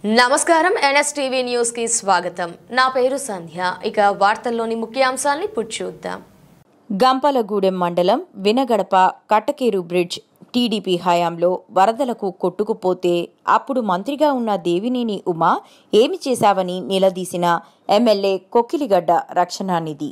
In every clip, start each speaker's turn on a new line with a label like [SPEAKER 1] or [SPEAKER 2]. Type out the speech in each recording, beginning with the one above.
[SPEAKER 1] నమస్కారం NSTV news కి స్వాగతం నా పేరు సంధ్య ఇక వార్తల్లోని ముఖ్యాంశాల్ని ఇప్పుడు చూద్దాం
[SPEAKER 2] గంపలగూడెం మండలం వినగడప కట్టకేరు బ్రిడ్జ్ టీడీపీ హయాంలో వరదలకు కొట్టుకుపోతే అప్పుడు మంత్రిగా ఉన్న దేవినేని ఉమా ఏమి చేశావని నిలదీసిన ఎమ్మెల్యే కొక్కిలిగడ్డ రక్షణానిధి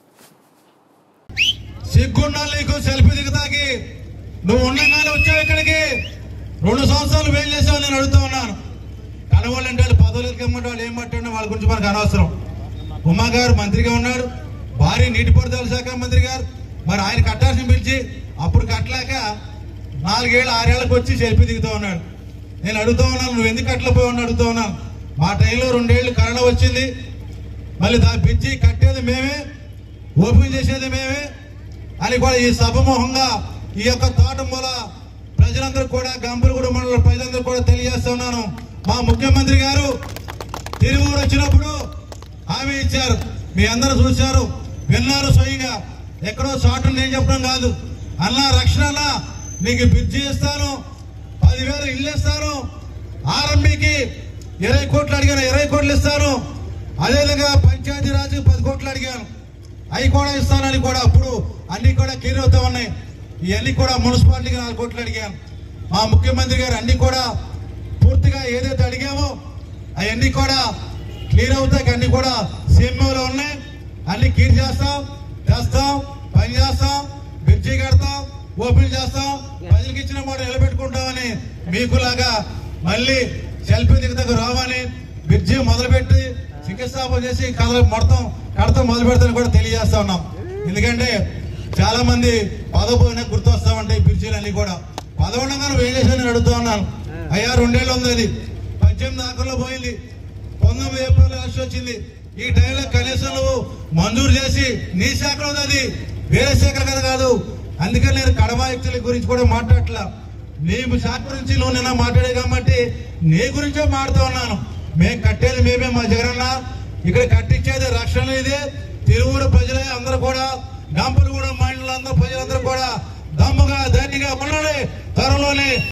[SPEAKER 3] సిగ్గున్నా నీకు సెల్ఫీ దిగుతాకి నువ్వు ఉండగానే వచ్చావు ఇక్కడికి రెండు సంవత్సరాలు వేలు చేసావు నేను అడుగుతూ ఉన్నాను కనవాళ్ళు అంటే వాళ్ళు పదవులకి ఇమ్మంటే వాళ్ళు ఏం పట్టుండే వాళ్ళ గురించి మనకు అనవసరం ఉమా గారు మంత్రిగా ఉన్నాడు భారీ నీటిపారుదల శాఖ మంత్రి గారు మరి ఆయన కట్టాల్సిన పిలిచి అప్పుడు కట్టలేక నాలుగేళ్ళు ఆరేళ్లకు వచ్చి సెల్ఫీ దిగుతూ ఉన్నాడు నేను అడుగుతూ ఉన్నాను నువ్వు ఎందుకు కట్టలేకపోయావు అని అడుగుతూ ఉన్నాను మా టైంలో రెండేళ్లు కరోనా వచ్చింది మళ్ళీ దాని పిచ్చి కట్టేది మేమే ఓపెన్ చేసేది మేమే అని కూడా ఈ సభమోహంగా ఈ యొక్క తోటమూల ప్రజలందరూ కూడా గంపలగూడ మండల ప్రజలందరూ కూడా తెలియజేస్తున్నాను మా ముఖ్యమంత్రి గారు తిరుమూరు వచ్చినప్పుడు హామీ ఇచ్చారు మీ అందరూ చూశారు విన్నారు స్వయంగా ఎక్కడో చోట నేను చెప్పడం కాదు అన్నా రక్షణ అన్నా, నీకు బ్రిడ్జి ఇస్తాను పదివేలు ఇల్లు ఇస్తాను ఆర్ఎంబికి ఇరవై కోట్లు అడిగాను ఇరవై కోట్లు ఇస్తాను అదేవిధంగా పంచాయతీ రాజుకి పది కోట్లు అడిగాను అవి కూడా ఇస్తానని కూడా అప్పుడు అన్ని కూడా క్లియర్ అవుతా ఉన్నాయి ఇవన్నీ కూడా మున్సిపాలిటీకి నాలుగు కోట్లు అడిగాను మా ముఖ్యమంత్రి గారు అన్ని కూడా పూర్తిగా ఏదైతే అడిగామో అవన్నీ కూడా క్లియర్ అవుతాయి అన్ని కూడా సీఎంఓలో ఉన్నాయి అన్ని క్లియర్ చేస్తాం చేస్తాం పని చేస్తాం బ్రిడ్జి కడతాం ఓపెన్ చేస్తాం ప్రజలకు ఇచ్చిన మాట నిలబెట్టుకుంటామని మీకులాగా మళ్ళీ సెల్ఫీ దిగుతకు రావని బ్రిడ్జి మొదలుపెట్టి శంకుస్థాపన చేసి కథలు మొత్తం కడతాం మొదలు పెడతాను కూడా తెలియజేస్తా ఉన్నాం ఎందుకంటే చాలా మంది పదపోయినా గుర్తొస్తామంటే ఈ బ్రిడ్జీలు అన్ని కూడా పదకొండగా నువ్వు ఏం చేశాను అడుగుతా ఉన్నాను అయ్యా రెండేళ్ళు ఉంది అది పద్దెనిమిది ఆఖరిలో పోయింది పంతొమ్మిది ఏప్రిల్ ఎలక్షన్ వచ్చింది ఈ టైంలో కనీసం నువ్వు మంజూరు చేసి నీ శాఖలో ఉంది అది వేరే శాఖల కదా కాదు అందుకని నేను కడమ వ్యక్తుల గురించి కూడా మాట్లాడట్లా నీ శాఖ గురించి నువ్వు నిన్న మాట్లాడే కాబట్టి నీ గురించే మాడుతూ ఉన్నాను మేము కట్టేది మేమే మా జగనన్న ఇక్కడ కట్టించేది రక్షణ ఇది తిరువురు ప్రజలే అందరూ కూడా గంపలు కూడా మండలందరూ ప్రజలందరూ కూడా దమ్ముగా ధైర్యంగా ఉండాలి త్వరలోనే